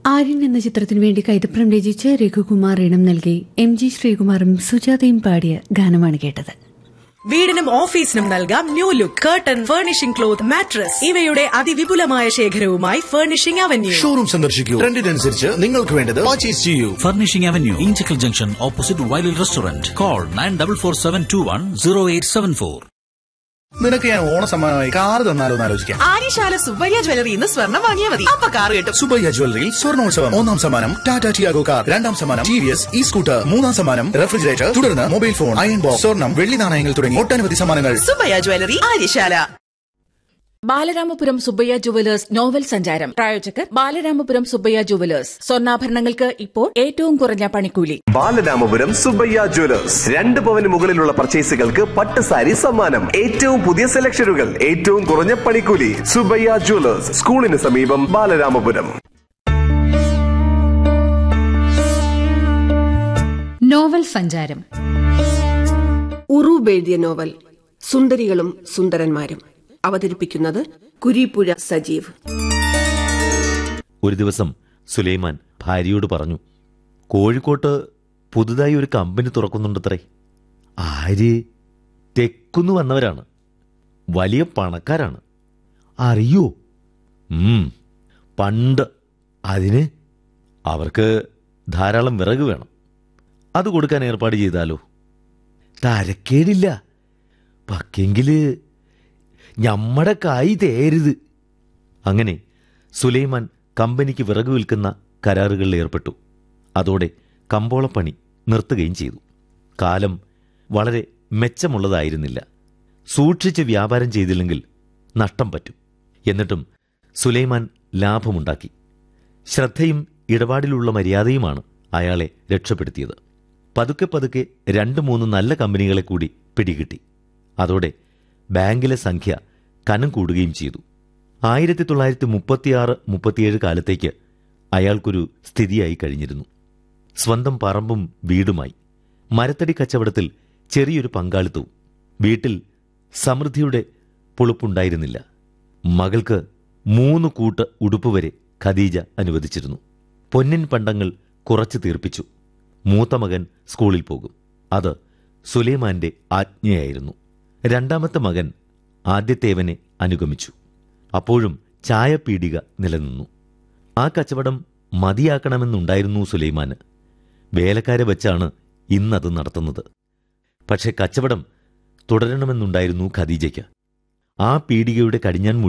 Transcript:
ആര്യൻ എന്ന ചിത്രത്തിനു വേണ്ടി കൈതപ്രം രചിച്ച് രഘുകുമാർ ഇണം നൽകി എം ജി ശ്രീകുമാറും സുജാതയും പാടിയ ഗാനമാണ് കേട്ടത് വീടിനും ഓഫീസിനും നൽകാം new look curtain furnishing cloth mattress ഇവയുടെ അതിവിപുലമായ ശേഖരവുമായി ഫർണിഷിംഗ് അവന്യൂ ഷോറൂം സന്ദർശിക്കൂ ട്രെൻഡിനനുസരിച്ച് നിങ്ങൾക്ക് വേണ്ടത് പർച്ചേസ് ചെയ്യൂ Furnishing Avenue, Inchicle Junction, opposite Wiley Restaurant. Call 9447210874. നിനക്ക് ഞാൻ ഓണസമ്മാനമായി കാർ തന്നാലോ എന്ന് ആലോചിക്കാം ആര്യശാല സുബ്ബയ്യ ജ്വല്ലറി ഇന്ന് സ്വർണ്ണം വാങ്ങിയാൽ മതി അപ്പൊ കാർ കിട്ടും സുബയ്യ ജ്വല്ലറിയിൽ സ്വർണോത്സവം ഒന്നാം സമ്മാനം ടാറ്റ ടിയാഗോ കാർ രണ്ടാം സമ്മാനം T V S e scooter മൂന്നാം സമ്മാനം റെഫ്രിജറേറ്റർ തുടർന്ന് മൊബൈൽ ഫോൺ അയൺ ബോക്സ് സ്വർണം വെള്ളി നാണയങ്ങൾ തുടങ്ങി ഒട്ടനവധി സമ്മാനങ്ങൾ Subbaiah jewellery Aryasala Balaramapuram Subbaiah jewellers novel സഞ്ചാരം പ്രായോജകർ ബാലരാമപുരം സുബ്ബയ്യ ജുവലേഴ്സ് സ്വർണ്ണാഭരണങ്ങൾക്ക് ഇപ്പോൾ ഏറ്റവും കുറഞ്ഞ പണിക്കൂലി ബാലരാമപുരം സുബ്ബയ്യ ജ്വല്ലേഴ്സ് രണ്ട് പവന് മുകളിലുള്ള പർച്ചേസുകൾക്ക് പട്ട് സാരി സമ്മാനം ഏറ്റവും പുതിയ സെലക്ഷനുകൾ ഏറ്റവും കുറഞ്ഞ പണിക്കൂലി സുബ്ബയ്യ ജ്വല്ലേഴ്സ് സ്കൂളിന് സമീപം ബാലരാമപുരം നോവൽ സഞ്ചാരം ഉറൂബ് എഴുതിയ നോവൽ സുന്ദരികളും സുന്ദരന്മാരും അവതരിപ്പിക്കുന്നത് കുരീപ്പുഴ സജീവ് ഒരു ദിവസം സുലൈമാൻ ഭാര്യയോട് പറഞ്ഞു കോഴിക്കോട്ട് പുതുതായി ഒരു കമ്പനി തുറക്കുന്നുണ്ടത്രേ ആര് തെക്കുന്ന് വന്നവരാണ് വലിയ പണക്കാരാണ് അറിയോ ഉം പണ്ട് അതിന് അവർക്ക് ധാരാളം വിറക് വേണം അത് കൊടുക്കാൻ ഏർപ്പാട് ചെയ്താലോ തരക്കേടില്ല പക്കെങ്കില് ഞമ്മടെ കൈ തേരുത് അങ്ങനെ സുലൈമാൻ കമ്പനിക്ക് വിറക് വിൽക്കുന്ന കരാറുകളിൽ ഏർപ്പെട്ടു അതോടെ കമ്പോളപ്പണി നിർത്തുകയും ചെയ്തു കാലം വളരെ മെച്ചമുള്ളതായിരുന്നില്ല സൂക്ഷിച്ച് വ്യാപാരം ചെയ്തില്ലെങ്കിൽ നഷ്ടം പറ്റും എന്നിട്ടും സുലൈമാൻ ലാഭമുണ്ടാക്കി ശ്രദ്ധയും ഇടപാടിലുള്ള മര്യാദയുമാണ് അയാളെ രക്ഷപ്പെടുത്തിയത് പതുക്കെ പതുക്കെ രണ്ട് മൂന്ന് നല്ല കമ്പനികളെ കൂടി പിടികിട്ടി അതോടെ ബാങ്കിലെ സംഖ്യ കനം കൂടുകയും ചെയ്തു ആയിരത്തി തൊള്ളായിരത്തി മുപ്പത്തിയാറ് മുപ്പത്തിയേഴ് കാലത്തേക്ക് അയാൾക്കൊരു സ്ഥിതിയായി കഴിഞ്ഞിരുന്നു സ്വന്തം പറമ്പും വീടുമായി മരത്തടി കച്ചവടത്തിൽ ചെറിയൊരു പങ്കാളിത്തവും വീട്ടിൽ സമൃദ്ധിയുടെ പൊളുപ്പുണ്ടായിരുന്നില്ല മകൾക്ക് മൂന്ന് കൂട്ട് ഉടുപ്പ് വരെ ഖദീജ അനുവദിച്ചിരുന്നു പൊന്നിൻ പണ്ടങ്ങൾ കുറച്ചു തീർപ്പിച്ചു മൂത്ത മകൻ സ്കൂളിൽ പോകും അത് സുലൈമാന്റെ ആജ്ഞയായിരുന്നു രണ്ടാമത്തെ മകൻ ആദ്യത്തേവനെ അനുഗമിച്ചു അപ്പോഴും ചായപീടിക നിലനിന്നു ആ കച്ചവടം മതിയാക്കണമെന്നുണ്ടായിരുന്നു സുലൈമാന് വേലക്കാരെ വെച്ചാണ് ഇന്നത് നടത്തുന്നത് പക്ഷെ കച്ചവടം തുടരണമെന്നുണ്ടായിരുന്നു ഖദീജയ്ക്ക് ആ പീടികയുടെ കടിഞ്ഞാൻ